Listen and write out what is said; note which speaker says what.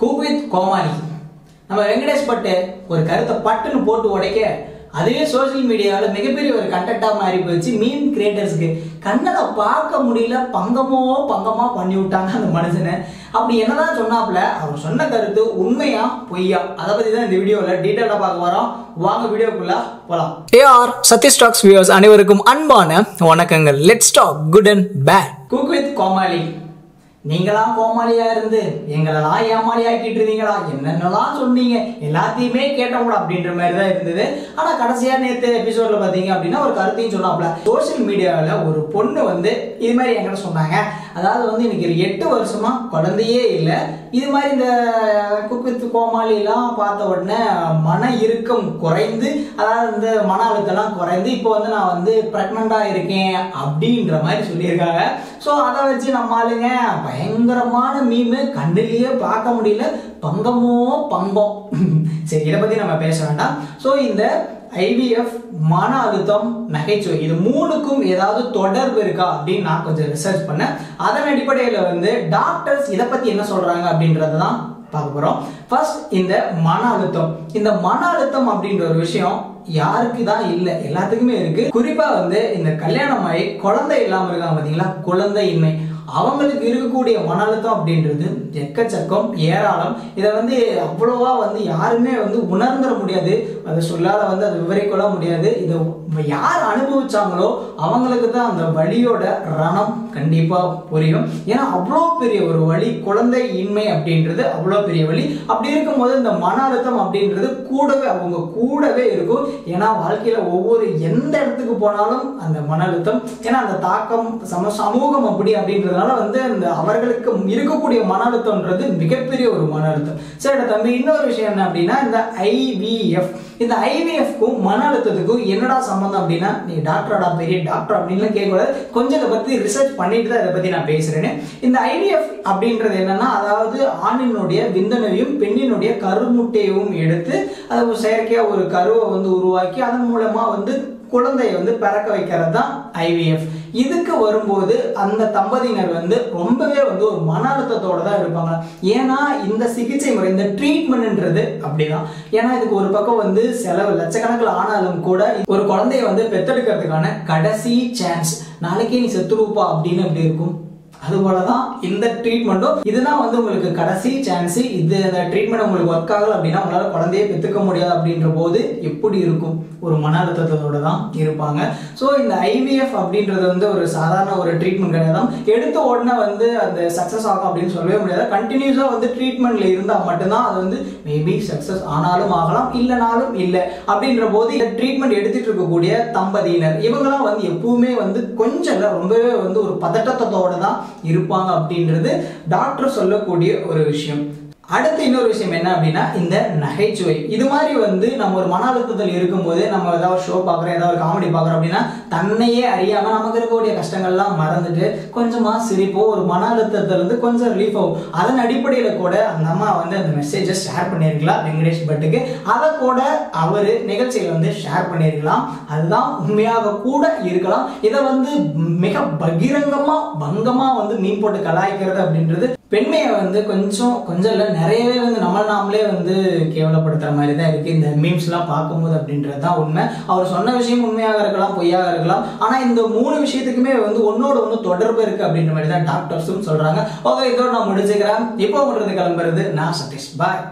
Speaker 1: cook with கோமாளி நம்ம வெங்கடேஷ் பட்டு ஒரு கருத்தை பட்டுன்னு போட்டு உடைக்க அதுவே சோஷியல் மீடியாவில் மிகப்பெரிய ஒரு கண்டென்ட்டாக மாறி போச்சு மீன் கிரியேட்டர்ஸ்க்கு கண்ணில் பார்க்க முடியல பங்கமோ பங்கமா பண்ணி விட்டாங்க அந்த மனுஷனை அப்படி என்னதான் சொன்னாப்புல அவர் சொன்ன கருத்து உண்மையா பொய்யா அதை பத்தி தான் இந்த வீடியோவில் டீட்டெயிலாக பார்க்க வரோம் வாங்க வீடியோக்குள்ள போலாம் ஏஆர் சத்ய ஸ்டாக்ஸ் வியூவர்ஸ் அனைவருக்கும் அன்பான வணக்கங்கள் let's talk good and bad cook with Comali நீங்களாம் கோமாளியா இருந்து எங்களெல்லாம் ஏமாளி ஆக்கிட்டு இருந்தீங்களா என்னென்னலாம் சொன்னீங்க எல்லாத்தையுமே கேட்டவங்களா அப்படின்ற மாதிரி தான் இருந்தது ஆனா கடைசியா நேத்து எபிசோட்ல பாத்தீங்க அப்படின்னா ஒரு கருத்தையும் சொன்னாப்ல சோஷியல் மீடியாவில் ஒரு பொண்ணு வந்து இது மாதிரி என்கிட்ட சொன்னாங்க அதாவது வந்து எனக்கு ஒரு எட்டு வருஷமா குழந்தையே இல்லை இது மாதிரி இந்த குக் வித் கோமாளி எல்லாம் பார்த்த உடனே மன இறுக்கம் குறைந்து அதாவது இந்த மன அழுத்தம்லாம் குறைந்து இப்போ வந்து நான் வந்து ப்ரெக்னெண்டா இருக்கேன் அப்படின்ற மாதிரி சொல்லியிருக்காங்க ஸோ அதை வச்சு நம்ம ஆளுங்க பயங்கரமான மீமு கண்ணிலேயே பார்க்க முடியல பங்கமோ பங்கம் சரி இதை பத்தி நம்ம பேச வேண்டாம் ஸோ இந்த ஐவிஎஃப் மன அழுத்தம் நகைச்சுவை இது மூணுக்கும் ஏதாவது தொடர்பு இருக்கா அப்படின்னு நான் கொஞ்சம் ரிசர்ச் பண்ணேன் அதன் அடிப்படையில் வந்து டாக்டர்ஸ் இதை பத்தி என்ன சொல்றாங்க அப்படின்றத தான் பார்க்க போறோம் ஃபர்ஸ்ட் இந்த மன அழுத்தம் இந்த மன அழுத்தம் அப்படின்ற ஒரு விஷயம் யாருக்கு தான் இல்லை எல்லாத்துக்குமே இருக்கு குறிப்பா வந்து இந்த கல்யாணம் ஆகி குழந்தை இல்லாம இருக்காங்க பாத்தீங்களா குழந்தையின்மை அவங்களுக்கு இருக்கக்கூடிய மன அழுத்தம் அப்படின்றது எக்கச்சக்கம் ஏராளம் இதை வந்து அவ்வளோவா வந்து யாருமே வந்து உணர்ந்துட முடியாது அதை சொல்லாத வந்து அதை விவரிக்கொள்ள முடியாது இதை யார் அனுபவிச்சாங்களோ அவங்களுக்கு தான் அந்த வழியோட ரணம் கண்டிப்பா புரியும் ஏன்னா அவ்வளோ பெரிய ஒரு வழி குழந்தை இன்மை அப்படின்றது அவ்வளோ பெரிய வழி அப்படி இருக்கும்போது இந்த மன அழுத்தம் அப்படின்றது கூடவே அவங்க கூடவே இருக்கும் ஏன்னா வாழ்க்கையில ஒவ்வொரு எந்த இடத்துக்கு போனாலும் அந்த மன அழுத்தம் ஏன்னா அந்த தாக்கம் சம சமூகம் அப்படி அப்படின்றதுனால வந்து அந்த அவர்களுக்கு இருக்கக்கூடிய மன அழுத்தம்ன்றது மிகப்பெரிய ஒரு மன அழுத்தம் சரி தம்பி இன்னொரு விஷயம் என்ன அப்படின்னா இந்த ஐவிஎஃப் இந்த ஐவிஎஃப்க்கும் மன அழுத்தத்துக்கும் என்னடா சம்பந்தம் அப்படின்னா நீ டாக்டராடா பெரிய டாக்டர் அப்படின்லாம் கேட்கக்கூடாது கொஞ்சம் இதை பத்தி ரிசர்ச் பண்ணிட்டு தான் இதை பத்தி நான் பேசுறேன்னு இந்த ஐவிஎஃப் அப்படின்றது என்னன்னா அதாவது ஆணினுடைய விந்தணுவையும் பெண்ணினுடைய கருமுட்டையவும் எடுத்து அதை ஒரு செயற்கையா ஒரு கருவை வந்து உருவாக்கி அதன் மூலமா வந்து குழந்தையை வந்து பிறக்க வைக்கிறது தான் ஐவிஎஃப் இதுக்கு வரும்போது அந்த தம்பதியினர் வந்து ரொம்பவே வந்து ஒரு மன அழுத்தத்தோட தான் இருப்பாங்க ஏன்னா இந்த சிகிச்சை முறை இந்த ட்ரீட்மெண்ட்ன்றது அப்படிதான் ஏன்னா இதுக்கு ஒரு பக்கம் வந்து செலவு லட்சக்கணக்கில் ஆனாலும் கூட ஒரு குழந்தைய வந்து பெத்தெடுக்கிறதுக்கான கடைசி சான்ஸ் நாளைக்கே நீ செத்துருப்பா அப்படின்னு எப்படி இருக்கும் அதுபோல தான் இந்த ட்ரீட்மெண்ட்டும் இதுதான் வந்து உங்களுக்கு கடைசி சான்ஸ் இது இந்த ட்ரீட்மெண்ட் உங்களுக்கு ஒர்க் ஆகல அப்படின்னா உங்களால் குழந்தைய பெற்றுக்க முடியாது அப்படின்ற போது எப்படி இருக்கும் ஒரு மன அழுத்தத்தோட தான் இருப்பாங்க ஸோ இந்த ஐவிஎஃப் அப்படின்றது வந்து ஒரு சாதாரண ஒரு ட்ரீட்மெண்ட் கிடையாது எடுத்த உடனே வந்து அந்த சக்ஸஸ் ஆகும் அப்படின்னு சொல்லவே முடியாது கண்டினியூஸாக வந்து ட்ரீட்மெண்ட்ல இருந்தால் மட்டும்தான் அது வந்து மேபி சக்ஸஸ் ஆனாலும் ஆகலாம் இல்லைனாலும் இல்லை அப்படின்ற போது இந்த ட்ரீட்மெண்ட் எடுத்துட்டு இருக்கக்கூடிய தம்பதியினர் இவங்கெல்லாம் வந்து எப்பவுமே வந்து கொஞ்சம் இல்லை ரொம்பவே வந்து ஒரு பதட்டத்தோட தான் இருப்பாங்க அப்படின்றது டாக்டர் சொல்லக்கூடிய ஒரு விஷயம் அடுத்து இன்னொரு விஷயம் என்ன அப்படின்னா இந்த நகைச்சுவை இது மாதிரி வந்து நம்ம ஒரு மன அழுத்தத்தில் இருக்கும்போது நம்ம ஏதாவது ஷோ பார்க்குறோம் ஏதாவது காமெடி பார்க்குறோம் அப்படின்னா தன்னையே அறியாம நமக்கு இருக்கக்கூடிய கஷ்டங்கள்லாம் மறந்துட்டு கொஞ்சமா சிரிப்போம் ஒரு மன அழுத்தத்திலிருந்து கொஞ்சம் ரிலீஃப் ஆகும் அதன் அடிப்படையில் கூட அந்த அம்மா வந்து அந்த மெசேஜை ஷேர் பண்ணியிருக்கலாம் வெங்கடேஷ் பட்டுக்கு அதை கூட அவர் நிகழ்ச்சியில் வந்து ஷேர் பண்ணியிருக்கலாம் அதுதான் உண்மையாக கூட இருக்கலாம் இதை வந்து மிக பகிரங்கமா பங்கமா வந்து மீன் போட்டு கலாய்க்கிறது அப்படின்றது பெண்மையை வந்து கொஞ்சம் கொஞ்சம் இல்லை நிறையவே வந்து நம்ம நாமளே வந்து கேவலப்படுத்துற மாதிரி தான் இருக்கு இந்த மீம்ஸ்லாம் பார்க்கும்போது அப்படின்றது தான் உண்மை அவர் சொன்ன விஷயம் உண்மையாக இருக்கலாம் பொய்யாக இருக்கலாம் ஆனால் இந்த மூணு விஷயத்துக்குமே வந்து ஒன்னோட ஒன்று தொடர்பு இருக்கு அப்படின்ற மாதிரி தான் டாக்டர்ஸும் சொல்றாங்க ஓகே இதோட நான் முடிச்சுக்கிறேன் இப்போ உங்களுக்கு கிளம்புறது நான் சதீஷ் பாய்